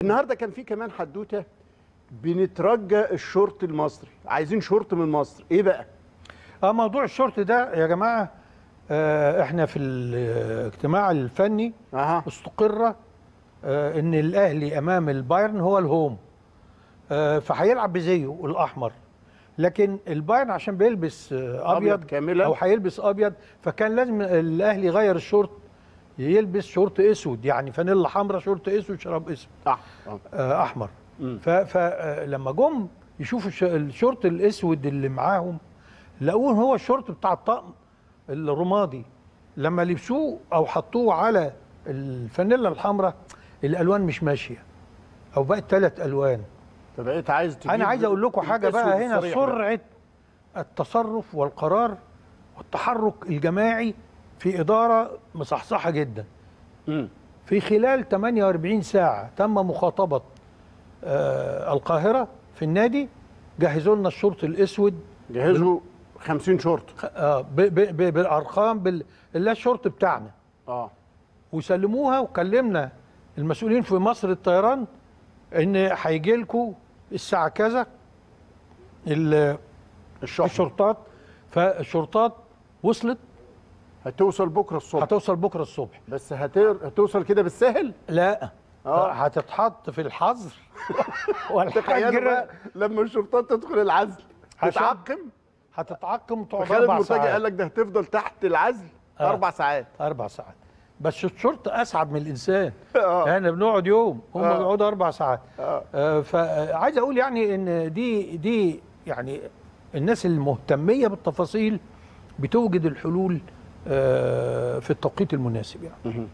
النهارده كان في كمان حدوته بنترجى الشرط المصري عايزين شرط من مصر ايه بقى اه موضوع الشرط ده يا جماعه آه احنا في الاجتماع الفني اها استقر آه ان الاهلي امام البايرن هو الهوم آه فهيلعب بزيه الاحمر لكن البايرن عشان بيلبس آه ابيض, أبيض كاملا. او هيلبس ابيض فكان لازم الاهلي يغير الشورت يلبس شورت اسود يعني فانيلا حمراء شورت اسود شراب اسود اه آه. آه، احمر مم. فلما جم يشوفوا الش- الشورت الاسود اللي معاهم لقوه هو الشورت بتاع الطقم الرمادي لما لبسوه او حطوه على الفانيلا الحمراء الالوان مش ماشيه او بقت ثلاث الوان فبقيت عايز تجيب انا عايز اقول لكم حاجه الأسود بقى هنا الصريح بقى. سرعه التصرف والقرار والتحرك الجماعي في اداره مصحصحه جدا مم. في خلال 48 ساعة تم مخاطبة آه القاهرة في النادي جهزوا لنا الشرط الأسود جهزوا 50 شرط خ- آه ب ب ب بالأرقام بال اللي هي الشرط بتاعنا اه وسلموها وكلمنا المسؤولين في مصر الطيران إن هيجي لكم الساعة كذا ال- الشحنة الشرطات فالشرطات وصلت هتوصل بكره الصبح هتوصل بكرة الصبح بس هتر... هتوصل كده بالسهل لا آه. هتتحط في الحظر تخيلوا والحجر بقى لما الشرطات تدخل العزل عشان- تتعقم هتتعقم وتقعد خالد اربع مرتجي ساعات قال لك ده هتفضل تحت العزل آه. اربع ساعات اربع ساعات بس الشرطه اصعب من الانسان آه. احنا بنقعد يوم هم آه. بيقعدوا اربع ساعات آه. آه فعايز اقول يعني ان دي دي يعني الناس المهتميه بالتفاصيل بتوجد الحلول آه في التوقيت المناسب يعني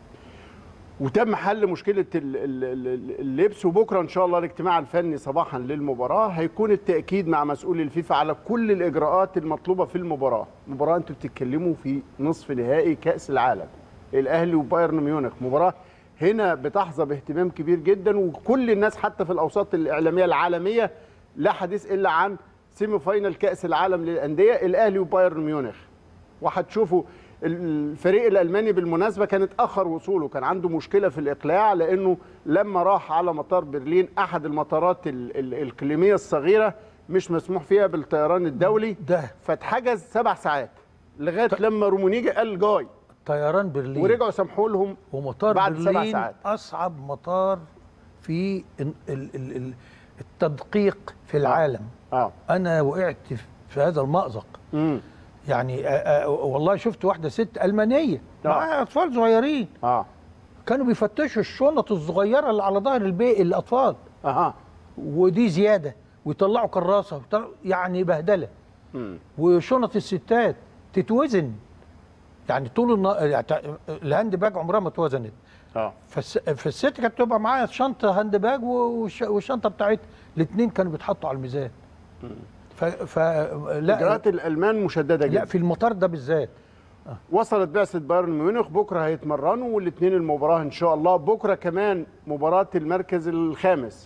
وتم حل مشكله ال- ال- ال- اللبس وبكره ان شاء الله الاجتماع الفني صباحا للمباراه هيكون التاكيد مع مسؤول الفيفا على كل الاجراءات المطلوبه في المباراه مباراه انتوا بتتكلموا في نصف نهائي كاس العالم الاهلي وبايرن ميونخ مباراه هنا بتحظى باهتمام كبير جدا وكل الناس حتى في الاوساط الاعلاميه العالميه لا حديث الا عن سيمي فاينل كاس العالم للانديه الاهلي وبايرن ميونخ وهتشوفوا الفريق الالماني بالمناسبه كان اتاخر وصوله كان عنده مشكله في الاقلاع لانه لما راح على مطار برلين احد المطارات ال- ال- الاقليميه الصغيره مش مسموح فيها بالطيران الدولي ده فاتحجز سبع ساعات لغايه لما رومونيجي قال جاي طيران برلين ورجعوا سامحوا لهم ومطار بعد سبع برلين ساعات. اصعب مطار في ال- ال- ال- ال- التدقيق في العالم اه انا وقعت في هذا المأزق امم يعني آه، آه، والله شفت واحده ست المانيه آه. معاها اطفال صغيرين اه كانوا بيفتشوا الشنط الصغيره اللي على ظهر البي الاطفال اها ودي زياده ويطلعوا كراسه ويطلعوا- يعني بهدله مم. وشنط الستات تتوزن يعني طول النا... يعني الهاند باج عمرها ما اتوزنت اه فالس... فالست كانت تبقى معاها شنطه هاند باج والش... والشنطه بتاعتها الاثنين كانوا بيتحطوا على الميزان ف... ف... لا اجراءات الالمان مشدده لا جدا في المطار ده بالذات وصلت بعثة بايرن ميونخ بكرة هيتمرنوا والاثنين المباراة إن شاء الله بكرة كمان مباراة المركز الخامس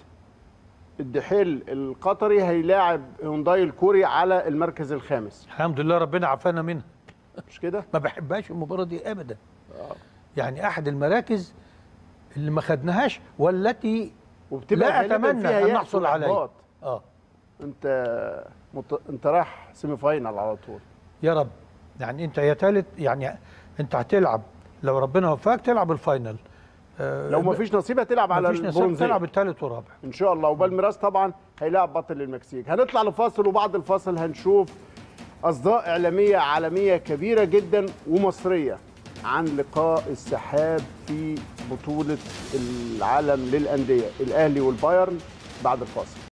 الدحيل القطري هيلاعب هونداي الكوري على المركز الخامس الحمد لله ربنا عافانا منها مش كده؟ ما بحبهاش المباراه دي ابدا يعني احد المراكز اللي ما خدناهاش والتي وبتبقى لا غالباً اتمنى فيها ان يأس نحصل عليه وإحباط. اه انت مت... انت رايح سيمي فاينال على طول يا رب يعني انت يا تالت يعني انت هتلعب لو ربنا وفقك تلعب الفاينل آه لو ما فيش نصيب هتلعب على مفيش نصيب البرونزية تلعب التالت والرابع ان شاء الله وبالميراس طبعا هيلاعب بطل المكسيك هنطلع لفاصل وبعد الفاصل هنشوف اصداء اعلاميه عالميه كبيره جدا ومصريه عن لقاء السحاب في بطوله العالم للانديه الاهلي والبايرن بعد الفاصل